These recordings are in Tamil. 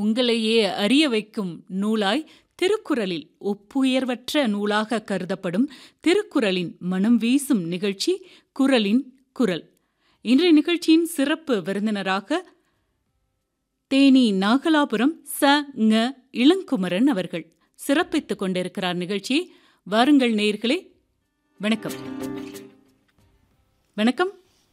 உங்களையே அறிய வைக்கும் நூலாய் திருக்குறளில் ஒப்புயர்வற்ற நூலாக கருதப்படும் திருக்குறளின் மனம் வீசும் நிகழ்ச்சி குரலின் குரல் இன்றைய நிகழ்ச்சியின் சிறப்பு விருந்தினராக தேனி நாகலாபுரம் ச ங இளங்குமரன் அவர்கள் சிறப்பித்துக் கொண்டிருக்கிறார் நிகழ்ச்சியை வாருங்கள் நேயர்களே வணக்கம் வணக்கம்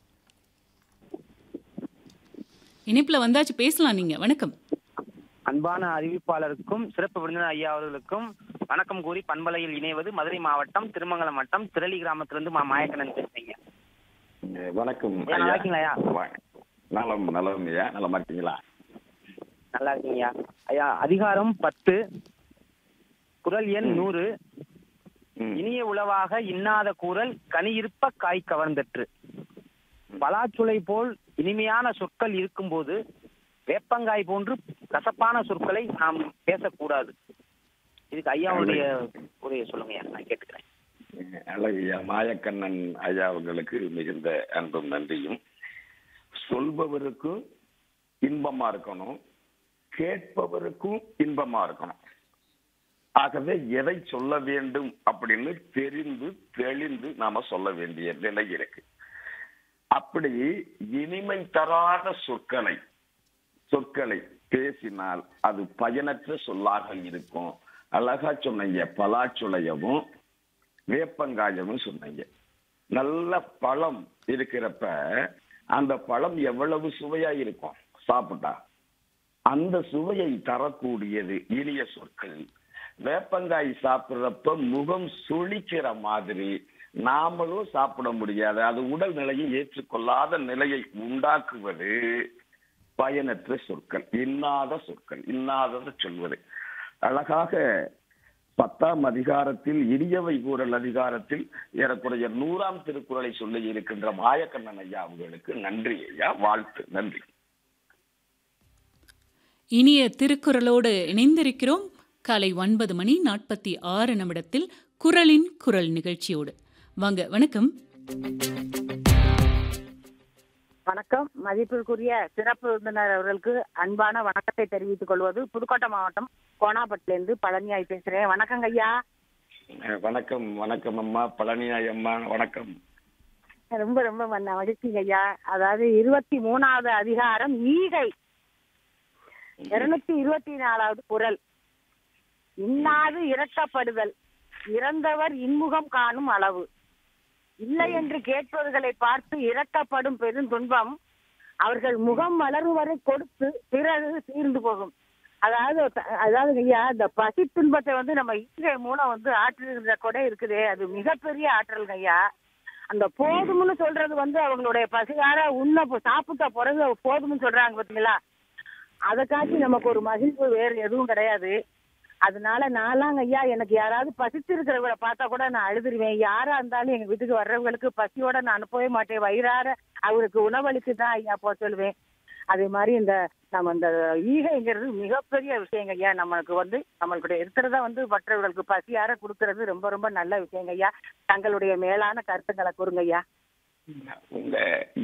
இணைப்புல வந்தாச்சு பேசலாம் நீங்க வணக்கம் அன்பான அறிவிப்பாளருக்கும் சிறப்பு விருந்தினர் ஐயா அவர்களுக்கும் வணக்கம் கூறி பண்பலையில் இணைவது மதுரை மாவட்டம் திருமங்கலம் வட்டம் திரளி கிராமத்திலிருந்து மா மாயக்கண்ணன் பேசுறீங்க அஹ் வணக்கம் ஐயா, நல்லா இருக்கீங்களா ஐயா? வ- நலம் நலம் ஐயா நலமா இருக்கீங்களா நல்லா இருக்கீங்கய்யா ஐயா அதிகாரம் பத்து குரல் எண் ம். நூறு ம். இனிய உளவாக இன்னாத கூறல் கனியிருப்ப காய் கவர்ந்தற்று பலாச்சுளை போல் இனிமையான சொற்கள் இருக்கும்போது வேப்பங்காய் போன்று கசப்பான சொற்களை நாம் பேசக்கூடாது இதுக்கு ஐயாவுடைய உரையை சொல்லுங்க ஐயா நான் கேட்டுக்கிறேன் அஹ் அழகையா மாயக்கண்ணன் ஐயா அவர்களுக்கு மிகுந்த அன்பும் நன்றியும் சொல்பவருக்கும் இன்பமா இருக்கணும் கேட்பவருக்கும் இன்பமா இருக்கணும் ஆகவே எதை சொல்ல வேண்டும் அப்படின்னு தெரிந்து தெளிந்து நாம சொல்ல வேண்டிய நிலை இருக்கு அப்படி இனிமை தராத சொற்களை சொற்களை பேசினால் அது பயனற்ற சொல்லாக இருக்கும் அழகா சொன்னீங்க பலாச்சுளையவும் வேப்பங்காயமும் சொன்னீங்க நல்ல பழம் இருக்கிறப்ப அந்த பழம் எவ்வளவு சுவையா இருக்கும் சாப்பிட்டா அந்த சுவையை தரக்கூடியது இனிய சொற்கள் வேப்பங்காய் சாப்பிடுறப்ப முகம் சுளிக்கிற மாதிரி நாமளும் சாப்பிட முடியாது அது உடல் நிலையை ஏற்றுக்கொள்ளாத நிலையை உண்டாக்குவது பயனற்ற சொற்கள் இன்னாத சொற்கள் இன்னாததை சொல்வது அழகாக பத்தாம் அதிகாரத்தில் இனியவை கூறல் அதிகாரத்தில் ஏறக்குறைய நூறாம் திருக்குறளை சொல்லி இருக்கின்ற மாயக்கண்ணன் ஐயா அவர்களுக்கு நன்றி ஐயா வாழ்த்து நன்றி இனிய திருக்குறளோடு இணைந்திருக்கிறோம் காலை ஒன்பது மணி நாற்பத்தி ஆறு நிமிடத்தில் குரலின் குரல் நிகழ்ச்சியோடு வாங்க வணக்கம் வணக்கம் மதிப்பிற்குரிய சிறப்பு விருந்தினர் அவர்களுக்கு அன்பான வணக்கத்தை தெரிவித்துக் கொள்வது புதுக்கோட்டை மாவட்டம் கோணாப்பட்டிலிருந்து பழனியாய் பேசுறேன் வணக்கங்க ஐயா அஹ் வணக்கம் வணக்கம் அம்மா பழனியாய் அம்மா வணக்கம் ரொம்ப ரொம்ப ம- மகிழ்ச்சிங்க ஐயா அதாவது இருபத்தி மூணாவது அதிகாரம் ஈகை இருநூத்தி இருபத்தி நாலாவது குரல் இன்னாது இரக்கப்படுதல் இறந்தவர் இன்முகம் காணும் அளவு இல்லை என்று கேட்பவர்களை பார்த்து இரக்கப்படும் பெருந்துன்பம் அவர்கள் முகம் மலரும் வரை கொடுத்து பிறகு தீர்ந்து போகும் அதாவது த- அதாவது ஐயா இந்த பசி துன்பத்தை வந்து நம்ம ஈகை மூலம் வந்து ஆற்றுகிற கூட இருக்குதே அது மிகப்பெரிய ஆற்றல் ஐயா அந்த போதும்னு சொல்றது வந்து அவங்களுடைய பசிகார உண்ண சாப்பிட்ட பிறகு போதும்னு சொல்றாங்க பாத்தீங்களா அதை காட்டி நமக்கு ஒரு மகிழ்வு வேறு எதுவும் கிடையாது அதனால நான்லாம் ஐயா எனக்கு யாராவது பசித்து இருக்கிறவங்கள பார்த்தா கூட நான் அழுதுருவேன் யாரா இருந்தாலும் எங்க வீட்டுக்கு வர்றவங்களுக்கு பசியோட நான் அனுப்பவே மாட்டேன் வயிறார அவருக்கு உணவளித்து தான் ஐயா போக சொல்லுவேன் அதே மாதிரி இந்த நம்ம இந்த ஈகைங்கிறது மிகப்பெரிய விஷயங்க ஐயா நம்மளுக்கு வந்து நம்மளுடைய இருக்கிறத வந்து மற்றவர்களுக்கு பசியார கொடுக்கறது ரொம்ப ரொம்ப நல்ல விஷயங்க ஐயா தங்களுடைய மேலான கருத்துக்களை கூறுங்க ஐயா உங்க